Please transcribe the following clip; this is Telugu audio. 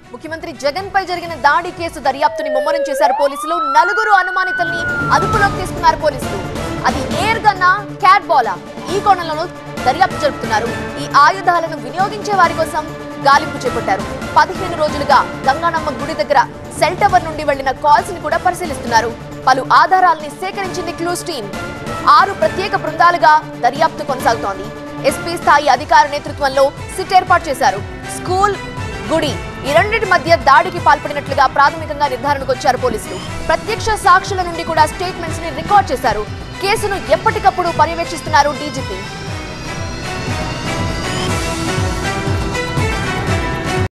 ముఖ్యమంత్రి జగన్ పై జరిగిన దాడి కేసు దర్యాప్తుని ముమ్మరం చేశారు పోలీసులు నలుగురు అనుమానితుల్ని అదుపులోకి తీసుకున్నారు పోలీసులు అది ఎయిర్ గన్నా క్యాట్ బాలా ఈ కోణంలో దర్యాప్తు జరుపుతున్నారు ఈ ఆయుధాలను వినియోగించే వారి కోసం గాలింపు చేపట్టారు పదిహేను రోజులుగా గంగానమ్మ గుడి దగ్గర సెల్ టవర్ నుండి వెళ్లిన కాల్స్ ని కూడా పరిశీలిస్తున్నారు పలు ఆధారాల్ని సేకరించింది క్లూస్ టీమ్ ఆరు ప్రత్యేక బృందాలుగా దర్యాప్తు కొనసాగుతోంది ఎస్పీ స్థాయి అధికార నేతృత్వంలో సిట్ ఏర్పాటు చేశారు స్కూల్ గుడి ఈ రెండింటి మధ్య దాడికి పాల్పడినట్లుగా ప్రాథమికంగా నిర్ధారణకు వచ్చారు పోలీసులు ప్రత్యక్ష సాక్షుల నుండి కూడా స్టేట్మెంట్స్ ని రికార్డ్ చేశారు కేసును ఎప్పటికప్పుడు పర్యవేక్షిస్తున్నారు డీజీపీ